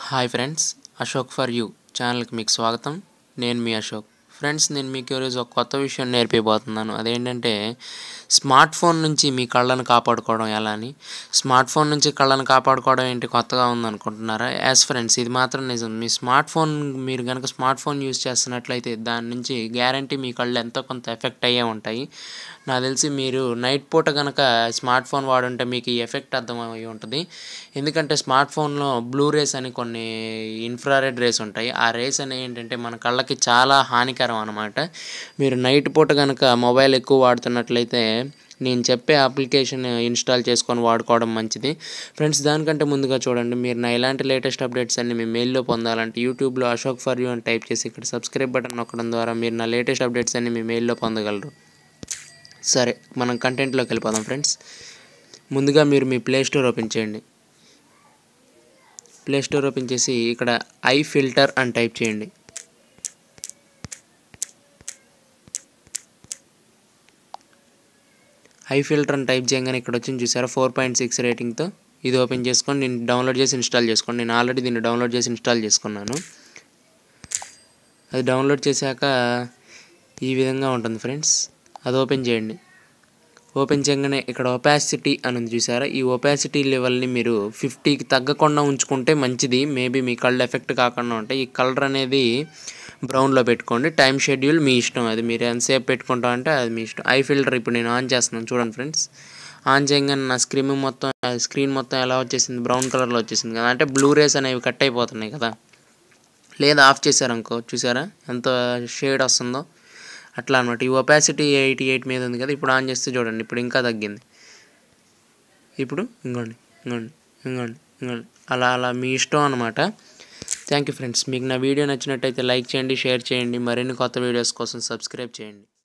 hi friends Ashok for you ఛానల్కి మీకు స్వాగతం నేను మీ అశోక్ ఫ్రెండ్స్ నేను మీకు ఈరోజు ఒక కొత్త విషయం నేర్పిపోతున్నాను అదేంటంటే స్మార్ట్ ఫోన్ నుంచి మీ కళ్ళను కాపాడుకోవడం ఎలా అని స్మార్ట్ ఫోన్ నుంచి కళ్ళను కాపాడుకోవడం ఏంటి కొత్తగా ఉందనుకుంటున్నారా యాజ్ ఫ్రెండ్స్ ఇది మాత్రం నిజం మీ స్మార్ట్ ఫోన్ మీరు కనుక స్మార్ట్ ఫోన్ యూజ్ చేస్తున్నట్లయితే దాని నుంచి గ్యారంటీ మీ కళ్ళు ఎంతో కొంత ఎఫెక్ట్ అయ్యే ఉంటాయి నాకు తెలిసి మీరు నైట్ పూట కనుక స్మార్ట్ ఫోన్ వాడుంటే మీకు ఈ ఎఫెక్ట్ అర్థమై ఉంటుంది ఎందుకంటే స్మార్ట్ ఫోన్లో బ్లూ రేస్ అని కొన్ని ఇన్ఫ్రారెడ్ రేస్ ఉంటాయి ఆ రేస్ అనేవి ఏంటంటే మన కళ్ళకి చాలా హానికరం అనమాట మీరు నైట్ పూట కనుక మొబైల్ ఎక్కువ వాడుతున్నట్లయితే నేను చెప్పే అప్లికేషన్ ఇన్స్టాల్ చేసుకొని వాడుకోవడం మంచిది ఫ్రెండ్స్ దానికంటే ముందుగా చూడండి మీరు నా ఇలాంటి లేటెస్ట్ అప్డేట్స్ అన్ని మీ మెయిల్లో పొందాలంటే యూట్యూబ్లో అశోక్ ఫర్ యూ అని టైప్ చేసి ఇక్కడ సబ్స్క్రైబ్ బటన్ నొక్కడం ద్వారా మీరు నా లేటెస్ట్ అప్డేట్స్ అన్ని మీ మెయిల్లో పొందగలరు సరే మనం కంటెంట్లోకి వెళ్ళిపోదాం ఫ్రెండ్స్ ముందుగా మీరు మీ ప్లే స్టోర్ ఓపెన్ చేయండి ప్లే స్టోర్ ఓపెన్ చేసి ఇక్కడ ఐ ఫిల్టర్ అని టైప్ చేయండి ఐ ఫిల్టర్ అని టైప్ చేయగానే ఇక్కడ వచ్చింది చూసారా ఫోర్ పాయింట్ సిక్స్ రేటింగ్తో ఇది ఓపెన్ చేసుకొని నేను డౌన్లోడ్ చేసి ఇన్స్టాల్ చేసుకోండి నేను ఆల్రెడీ దీన్ని డౌన్లోడ్ చేసి ఇన్స్టాల్ చేసుకున్నాను అది డౌన్లోడ్ చేశాక ఈ విధంగా ఉంటుంది ఫ్రెండ్స్ అది ఓపెన్ చేయండి ఓపెన్ చేయగానే ఇక్కడ ఒపాసిటీ అని ఉంది చూసారా ఈ ఒపాసిటీ లెవెల్ని మీరు ఫిఫ్టీకి తగ్గకుండా ఉంచుకుంటే మంచిది మేబీ మీ కళ్ళు ఎఫెక్ట్ కాకుండా ఉంటాయి ఈ కలర్ అనేది బ్రౌన్లో పెట్టుకోండి టైం షెడ్యూల్ మీ ఇష్టం అది మీరు ఎంతసేపు పెట్టుకుంటా అంటే అది మీ ఇష్టం ఐ ఫిల్టర్ ఇప్పుడు నేను ఆన్ చేస్తున్నాను చూడండి ఫ్రెండ్స్ ఆన్ చేయగానే నా స్క్రీన్ మొత్తం స్క్రీన్ మొత్తం ఎలా వచ్చేసింది బ్రౌన్ కలర్లో వచ్చేసింది కదా అంటే బ్లూ రేస్ అనేవి కట్ అయిపోతున్నాయి కదా లేదా ఆఫ్ చేశారనుకో చూసారా ఎంత షేడ్ వస్తుందో అట్లా అనమాట ఈ ఒపాసిటీ ఎయిటీ ఎయిట్ మీద ఉంది కదా ఇప్పుడు ఆన్ చేస్తే చూడండి ఇప్పుడు ఇంకా తగ్గింది ఇప్పుడు ఇంకోండి ఇంకోండి ఇంకోండి ఇంకోండి అలా అలా మీ ఇష్టం అనమాట థ్యాంక్ యూ ఫ్రెండ్స్ మీకు నా వీడియో నచ్చినట్టయితే లైక్ చేయండి షేర్ చేయండి మరిన్ని కొత్త వీడియోస్ కోసం సబ్స్క్రైబ్ చేయండి